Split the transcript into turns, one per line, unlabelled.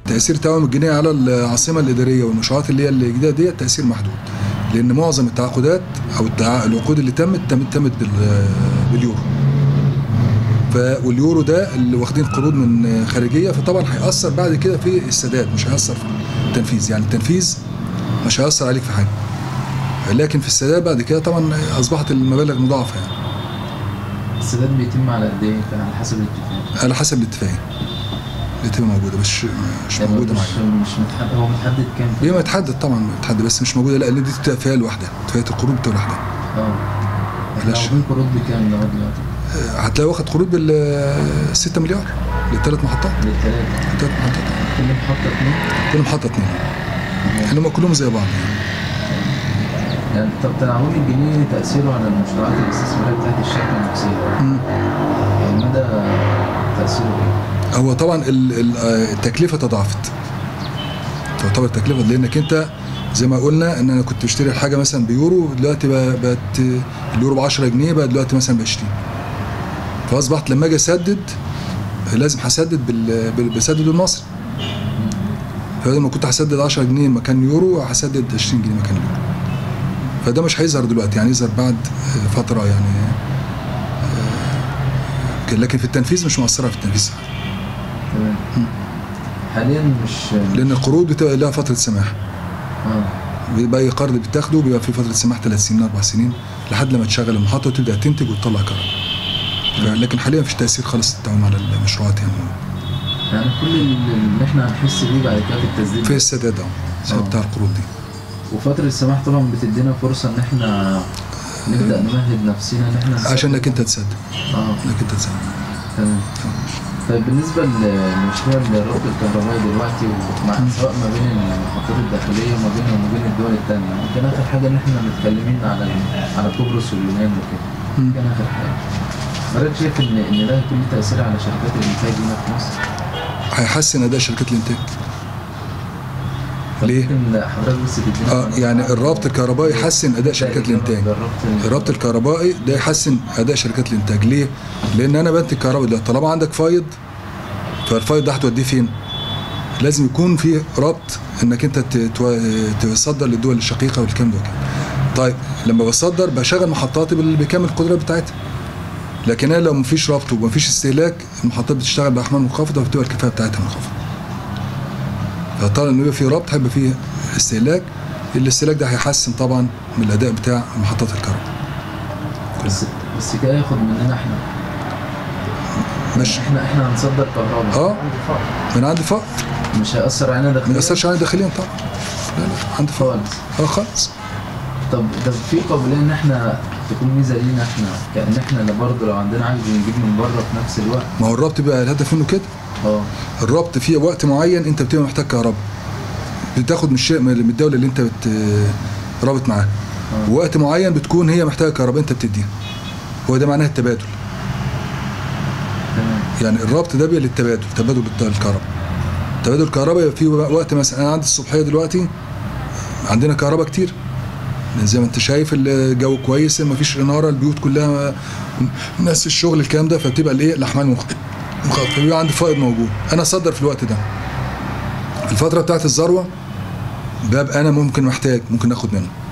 تاثير تعاون الجنيه على العاصمه الاداريه والمشروعات اللي هي الجديده دي تاثير محدود لان معظم التعاقدات او التع... العقود اللي تمت تمت, تمت بال... باليورو ف واليورو ده اللي واخدين قروض من خارجيه فطبعا هياثر بعد كده في السداد مش هياثر في التنفيذ يعني التنفيذ مش هياثر عليك في حاجه لكن في السداد بعد كده طبعا اصبحت المبالغ مضاعفه يعني
السداد بيتم على قد ايه كان على حسب الاتفاق
على حسب الاتفاقيه اللي تبقى موجوده مش مش
يعني
موجوده
مش
معايا
مش متحدد هو متحدد كام
هي متحدد طبعا متحدد بس مش موجوده لا لان دي اتفاقيه لوحدها اتفاقيه القروض بتبقى لوحدها
اه احنا
معلش.
واخدين قروض بكام لغايه دلوقتي؟
آه، هتلاقي واخد قروض بال 6 مليار للثلاث محطات
للثلاثه
الثلاث محطات
كل محطه اثنين
كل محطه اثنين يعني هم كلهم زي بعض يعني
يعني طب تناول الجنيه تاثيره على المشروعات الاستثماريه بتاعت الشركه نفسها
مم.
يعني مدى تاثيره ايه؟
هو طبعا ال- ال- آه، التكلفه تضاعفت تعتبر التكلفه لانك انت زي ما قلنا ان انا كنت بشتري الحاجه مثلا بيورو دلوقتي بقى- بقت اليورو ب 10 جنيه بقى دلوقتي مثلا ب 20 فاصبحت لما اجي اسدد لازم هسدد بال- بال- بسدد المصري فبدل ما كنت هسدد 10 جنيه مكان يورو هسدد 20 جنيه مكان يورو فده مش هيظهر دلوقتي يعني يظهر بعد آه، فتره يعني آه، لكن في التنفيذ مش مؤثره في التنفيذ
تمام حاليا مش
لان القروض بتبقى لها فتره سماح
اه
بيبقى اي قرض بتاخده بيبقى في فتره سماح ثلاث سنين اربع سنين لحد لما تشغل المحطه وتبدا تنتج وتطلع كهرباء لكن حاليا مفيش تاثير خالص التعاون على المشروعات يعني
يعني كل اللي احنا هنحس بيه بعد كده في التسديد
في السداد اهو السداد
آه.
بتاع القروض دي
وفترة السماح طبعا بتدينا فرصة ان احنا نبدأ نمهد نفسنا ان احنا نسدد.
عشان انك انت تسدد
اه
انك انت تسدد
تمام طيب بالنسبة لمشروع الربط الكهربائي دلوقتي ومع سواء ما بين المحطات الداخلية وما بينها وما بين الدول التانية يمكن آخر حاجة إن إحنا متكلمين على ال- على قبرص واليونان وكده
مم.
كان آخر حاجة حضرتك شايف إن إن ده هيكون له تأثير على شركات الإنتاج هنا في مصر؟
هيحسن اداء شركات الانتاج
طب
ليه؟
ممكن حضرتك بس تدينا
اه يعني الربط الكهربائي يحسن اداء شركات الانتاج
الربط
الربط الكهربائي ده يحسن اداء شركات الانتاج ليه؟ لان انا بنتج كهرباء ده طالما عندك فايض فالفايض ده هتوديه فين؟ لازم يكون في ربط انك انت ت- تو- تصدر للدول الشقيقه والكلام ده وكده. طيب لما بصدر بشغل محطاتي بال- بكامل القدرات بتاعتها. لكن انا لو مفيش ربط ومفيش استهلاك المحطات بتشتغل باحمال منخفضه فبتبقى الكفاءه بتاعتها منخفضه. فطالما انه يبقى في ربط هيبقى فيه استهلاك الاستهلاك ده هيحسن طبعا من الاداء بتاع محطات الكهرباء.
بس بس كده ياخد مننا إحنا
ماشي
إحنا إحنا هنصدر كهرباء
اه من عند فقر
مش هيأثر علينا
ما
داخليا
يأثرش علينا داخليا طبعا لا لا عند فقر
خالص
اه خالص
طب ده في قابليه ان احنا تكون ميزه لينا احنا كان احنا برضه لو عندنا عجز نجيب من بره في نفس الوقت
ما هو الربط بقى الهدف منه كده
اه
الربط في وقت معين انت بتبقى محتاج كهرباء بتاخد من الشيء من الدوله اللي انت بت رابط معاها
آه.
وقت معين بتكون هي محتاجه كهرباء انت بتديها هو ده معناه التبادل
تمام
يعني الربط ده بيبقى للتبادل تبادل الت- الكهرباء تبادل الكهرباء يبقى في وقت مثلا انا عندي الصبحيه دلوقتي عندنا كهرباء كتير زي ما انت شايف الجو كويس ما فيش اناره البيوت كلها ناس في الشغل الكلام ده فبتبقى الايه الاحمال مخ- مخففه فبيبقى عندي فائض موجود انا اصدر في الوقت ده الفتره بتاعت الذروه ببقى انا ممكن محتاج ممكن اخد منه